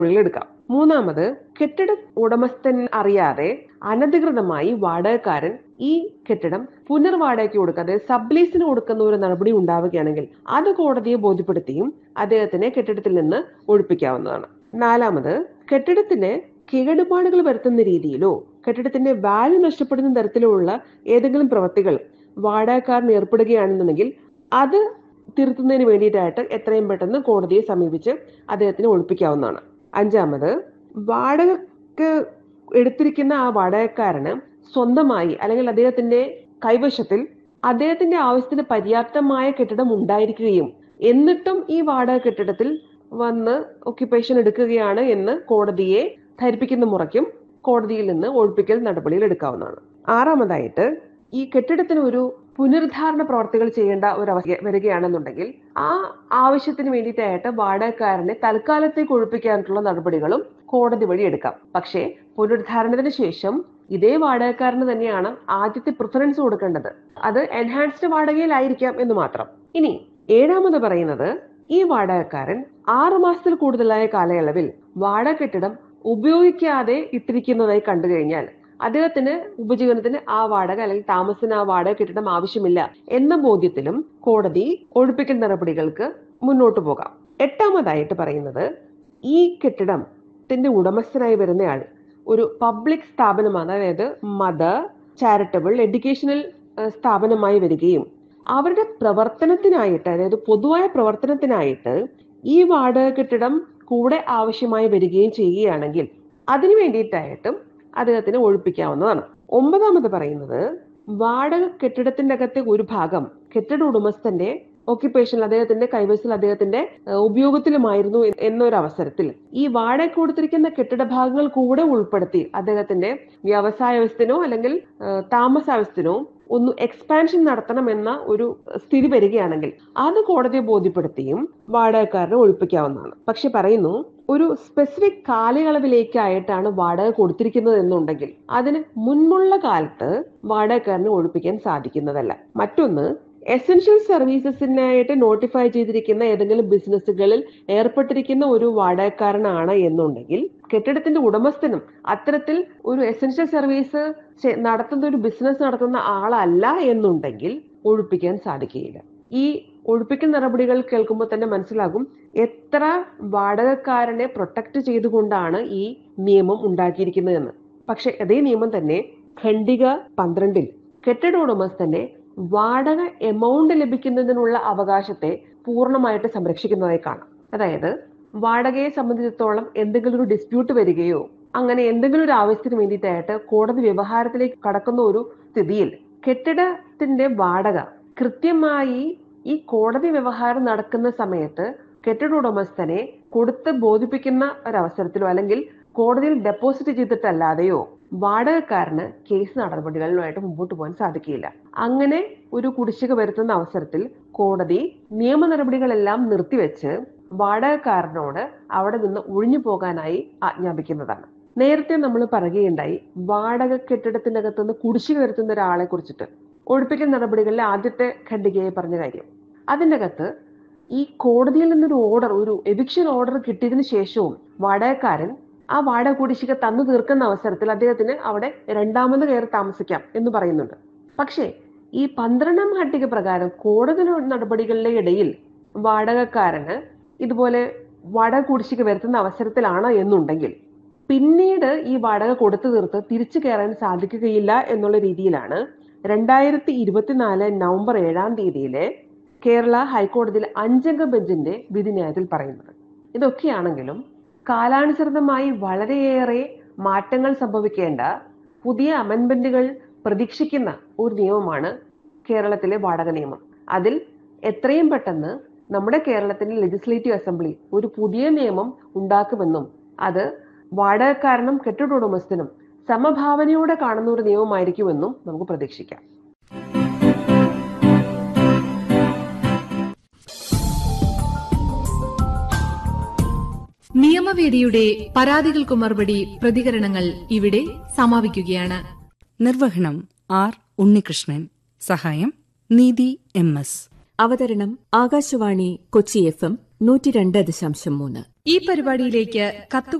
എടുക്കാം മൂന്നാമത് കെട്ടിട ഉടമസ്ഥൻ അറിയാതെ അനധികൃതമായി വാടകക്കാരൻ ഈ കെട്ടിടം പുനർവാടകയ്ക്ക് കൊടുക്കുക അതായത് സബ്ലീസിന് കൊടുക്കുന്ന ഒരു നടപടി ഉണ്ടാവുകയാണെങ്കിൽ അത് കോടതിയെ ബോധ്യപ്പെടുത്തിയും അദ്ദേഹത്തിനെ കെട്ടിടത്തിൽ നിന്ന് ഒഴിപ്പിക്കാവുന്നതാണ് നാലാമത് കെട്ടിടത്തിന് കേടുപാടുകൾ വരുത്തുന്ന രീതിയിലോ കെട്ടിടത്തിന്റെ വാല്യൂ നഷ്ടപ്പെടുന്ന തരത്തിലുള്ള ഏതെങ്കിലും പ്രവൃത്തികൾ വാടകക്കാരന് ഏർപ്പെടുകയാണെന്നുണ്ടെങ്കിൽ അത് തിരുത്തുന്നതിന് വേണ്ടിയിട്ടായിട്ട് എത്രയും പെട്ടെന്ന് കോടതിയെ സമീപിച്ച് അദ്ദേഹത്തിന് ഒഴിപ്പിക്കാവുന്നതാണ് അഞ്ചാമത് വാടകക്ക് എടുത്തിരിക്കുന്ന ആ വാടകക്കാരന് സ്വന്തമായി അല്ലെങ്കിൽ അദ്ദേഹത്തിന്റെ കൈവശത്തിൽ അദ്ദേഹത്തിന്റെ ആവശ്യത്തിന് പര്യാപ്തമായ കെട്ടിടം ഉണ്ടായിരിക്കുകയും എന്നിട്ടും ഈ വാടക കെട്ടിടത്തിൽ വന്ന് ഒക്യുപ്പേഷൻ എടുക്കുകയാണ് എന്ന് കോടതിയെ ധരിപ്പിക്കുന്ന മുറയ്ക്കും കോടതിയിൽ നിന്ന് ഒഴിപ്പിക്കൽ നടപടികൾ എടുക്കാവുന്നതാണ് ആറാമതായിട്ട് ഈ കെട്ടിടത്തിന് ഒരു പുനരുദ്ധാരണ പ്രവർത്തികൾ ചെയ്യേണ്ട ഒരു അവസ്ഥ വരികയാണെന്നുണ്ടെങ്കിൽ ആ ആവശ്യത്തിന് വേണ്ടിയിട്ടായിട്ട് വാടകക്കാരനെ തൽക്കാലത്തേക്ക് ഒഴിപ്പിക്കാനുള്ള നടപടികളും കോടതി വഴി എടുക്കാം പക്ഷേ പുനരുദ്ധാരണത്തിന് ശേഷം ഇതേ വാടകക്കാരന് തന്നെയാണ് ആദ്യത്തെ പ്രിഫറൻസ് കൊടുക്കേണ്ടത് അത് എൻഹാൻസ്ഡ് വാടകയിലായിരിക്കാം എന്ന് മാത്രം ഇനി ഏഴാമത് പറയുന്നത് ഈ വാടകക്കാരൻ ആറു മാസത്തിൽ കൂടുതലായ കാലയളവിൽ വാടക കെട്ടിടം ഉപയോഗിക്കാതെ ഇട്ടിരിക്കുന്നതായി കണ്ടു കഴിഞ്ഞാൽ അദ്ദേഹത്തിന് ഉപജീവനത്തിന് ആ വാടക അല്ലെങ്കിൽ താമസത്തിന് ആ വാടക കെട്ടിടം ആവശ്യമില്ല എന്ന ബോധ്യത്തിലും കോടതി ഒഴിപ്പിക്കൽ നടപടികൾക്ക് മുന്നോട്ട് പോകാം എട്ടാമതായിട്ട് പറയുന്നത് ഈ കെട്ടിടത്തിന്റെ ഉടമസ്ഥനായി വരുന്നയാൾ ഒരു പബ്ലിക് സ്ഥാപനമാണ് അതായത് മദർ ചാരിറ്റബിൾ എഡ്യൂക്കേഷണൽ സ്ഥാപനമായി വരികയും അവരുടെ പ്രവർത്തനത്തിനായിട്ട് അതായത് പൊതുവായ പ്രവർത്തനത്തിനായിട്ട് ഈ വാടക കെട്ടിടം കൂടെ ആവശ്യമായി വരികയും ചെയ്യുകയാണെങ്കിൽ അതിനു വേണ്ടിയിട്ടായിട്ടും അദ്ദേഹത്തിന് ഒഴിപ്പിക്കാവുന്നതാണ് ഒമ്പതാമത് പറയുന്നത് വാടക കെട്ടിടത്തിന്റെ അകത്തെ ഒരു ഭാഗം കെട്ടിട ഉടമസ്ഥന്റെ ഓക്യുപ്പേഷനിൽ അദ്ദേഹത്തിന്റെ കൈവശത്തിൽ അദ്ദേഹത്തിന്റെ ഉപയോഗത്തിലുമായിരുന്നു എന്നൊരു അവസരത്തിൽ ഈ വാടക കൊടുത്തിരിക്കുന്ന കെട്ടിട ഭാഗങ്ങൾ കൂടെ ഉൾപ്പെടുത്തി അദ്ദേഹത്തിന്റെ വ്യവസായവസ്ഥനോ അല്ലെങ്കിൽ താമസാവസ്ഥനോ ഒന്ന് എക്സ്പാൻഷൻ നടത്തണം എന്ന ഒരു സ്ഥിതി വരികയാണെങ്കിൽ അത് കോടതിയെ ബോധ്യപ്പെടുത്തിയും വാടകക്കാരനെ ഒഴിപ്പിക്കാവുന്നതാണ് പക്ഷെ പറയുന്നു ഒരു സ്പെസിഫിക് കാലയളവിലേക്കായിട്ടാണ് വാടക കൊടുത്തിരിക്കുന്നത് എന്നുണ്ടെങ്കിൽ അതിന് മുൻപുള്ള കാലത്ത് വാടകക്കാരനെ ഒഴിപ്പിക്കാൻ സാധിക്കുന്നതല്ല മറ്റൊന്ന് എസെൻഷ്യൽ സർവീസസിനായിട്ട് നോട്ടിഫൈ ചെയ്തിരിക്കുന്ന ഏതെങ്കിലും ബിസിനസ്സുകളിൽ ഏർപ്പെട്ടിരിക്കുന്ന ഒരു വാടകക്കാരനാണ് എന്നുണ്ടെങ്കിൽ കെട്ടിടത്തിന്റെ ഉടമസ്ഥനും അത്തരത്തിൽ ഒരു എസെൻഷ്യൽ സർവീസ് നടത്തുന്ന ഒരു ബിസിനസ് നടത്തുന്ന ആളല്ല എന്നുണ്ടെങ്കിൽ ഒഴിപ്പിക്കാൻ സാധിക്കുകയില്ല ഈ ഒഴിപ്പിക്കൽ നടപടികൾ കേൾക്കുമ്പോൾ തന്നെ മനസ്സിലാകും എത്ര വാടകക്കാരനെ പ്രൊട്ടക്ട് ചെയ്തുകൊണ്ടാണ് ഈ നിയമം ഉണ്ടാക്കിയിരിക്കുന്നതെന്ന് പക്ഷെ അതേ നിയമം തന്നെ ഖണ്ഡിക പന്ത്രണ്ടിൽ കെട്ടിട ഉടമസ്ഥന്റെ വാടക എമൗണ്ട് ലഭിക്കുന്നതിനുള്ള അവകാശത്തെ പൂർണ്ണമായിട്ട് സംരക്ഷിക്കുന്നതായി കാണാം അതായത് വാടകയെ സംബന്ധിച്ചിടത്തോളം എന്തെങ്കിലും ഒരു ഡിസ്പ്യൂട്ട് വരികയോ അങ്ങനെ എന്തെങ്കിലും ഒരു ആവശ്യത്തിന് വേണ്ടിയിട്ടായിട്ട് കോടതി വ്യവഹാരത്തിലേക്ക് കടക്കുന്ന ഒരു സ്ഥിതിയിൽ കെട്ടിടത്തിന്റെ വാടക കൃത്യമായി ഈ കോടതി വ്യവഹാരം നടക്കുന്ന സമയത്ത് കെട്ടിട ഉടമസ്ഥനെ കൊടുത്ത് ബോധിപ്പിക്കുന്ന ഒരവസരത്തിലോ അല്ലെങ്കിൽ കോടതിയിൽ ഡെപ്പോസിറ്റ് ചെയ്തിട്ടല്ലാതെയോ വാടകക്കാരന് കേസ് നടപടികളുമായിട്ട് മുമ്പോട്ട് പോകാൻ സാധിക്കില്ല അങ്ങനെ ഒരു കുടിശ്ശിക വരുത്തുന്ന അവസരത്തിൽ കോടതി നിയമ നടപടികളെല്ലാം നിർത്തിവെച്ച് വാടകക്കാരനോട് അവിടെ നിന്ന് ഒഴിഞ്ഞു പോകാനായി ആജ്ഞാപിക്കുന്നതാണ് നേരത്തെ നമ്മൾ പറയുകയുണ്ടായി വാടക കെട്ടിടത്തിനകത്തുനിന്ന് കുടിശ്ശിക വരുത്തുന്ന ഒരാളെ കുറിച്ചിട്ട് ഒഴിപ്പിക്കൽ നടപടികളിലെ ആദ്യത്തെ ഖണ്ഡികയെ പറഞ്ഞ കാര്യം അതിൻ്റെ അകത്ത് ഈ കോടതിയിൽ നിന്നൊരു ഓർഡർ ഒരു എവിക്ഷൻ ഓർഡർ കിട്ടിയതിനു ശേഷവും വാടകക്കാരൻ ആ വാടക കുടിശ്ശിക തന്നു തീർക്കുന്ന അവസരത്തിൽ അദ്ദേഹത്തിന് അവിടെ രണ്ടാമത് കയറി താമസിക്കാം എന്ന് പറയുന്നുണ്ട് പക്ഷേ ഈ പന്ത്രണ്ടാം ഖണ്ഡിക പ്രകാരം കോടതി നടപടികളുടെ ഇടയിൽ വാടകക്കാരന് ഇതുപോലെ വാടക കുടിശ്ശിക വരുത്തുന്ന അവസരത്തിലാണ് എന്നുണ്ടെങ്കിൽ പിന്നീട് ഈ വാടക കൊടുത്തു തീർത്ത് തിരിച്ചു കയറാൻ സാധിക്കുകയില്ല എന്നുള്ള രീതിയിലാണ് രണ്ടായിരത്തി ഇരുപത്തിനാല് നവംബർ ഏഴാം തീയതിയിലെ കേരള ഹൈക്കോടതിയിലെ അഞ്ചംഗ ബെഞ്ചിന്റെ വിധിന്യായത്തിൽ പറയുന്നത് ഇതൊക്കെയാണെങ്കിലും കാലാനുസൃതമായി വളരെയേറെ മാറ്റങ്ങൾ സംഭവിക്കേണ്ട പുതിയ അമെൻമെന്റുകൾ പ്രതീക്ഷിക്കുന്ന ഒരു നിയമമാണ് കേരളത്തിലെ വാടക നിയമം അതിൽ എത്രയും പെട്ടെന്ന് നമ്മുടെ കേരളത്തിന്റെ ലെജിസ്ലേറ്റീവ് അസംബ്ലി ഒരു പുതിയ നിയമം ഉണ്ടാക്കുമെന്നും അത് വാടകക്കാരനും കെട്ടിട ഉടമസ്ഥനും സമഭാവനയോടെ കാണുന്ന ഒരു നിയമമായിരിക്കുമെന്നും നമുക്ക് പ്രതീക്ഷിക്കാം നിയമവേദിയുടെ പരാതികൾക്കു മറുപടി പ്രതികരണങ്ങൾ ഇവിടെ സമാപിക്കുകയാണ് നിർവഹണം ആർ ഉണ്ണികൃഷ്ണൻ സഹായം നീതി എം എസ് അവതരണം ആകാശവാണി കൊച്ചി എഫ് എം നൂറ്റി രണ്ട് ദശാംശം മൂന്ന് ഈ പരിപാടിയിലേക്ക് കത്തുകൾ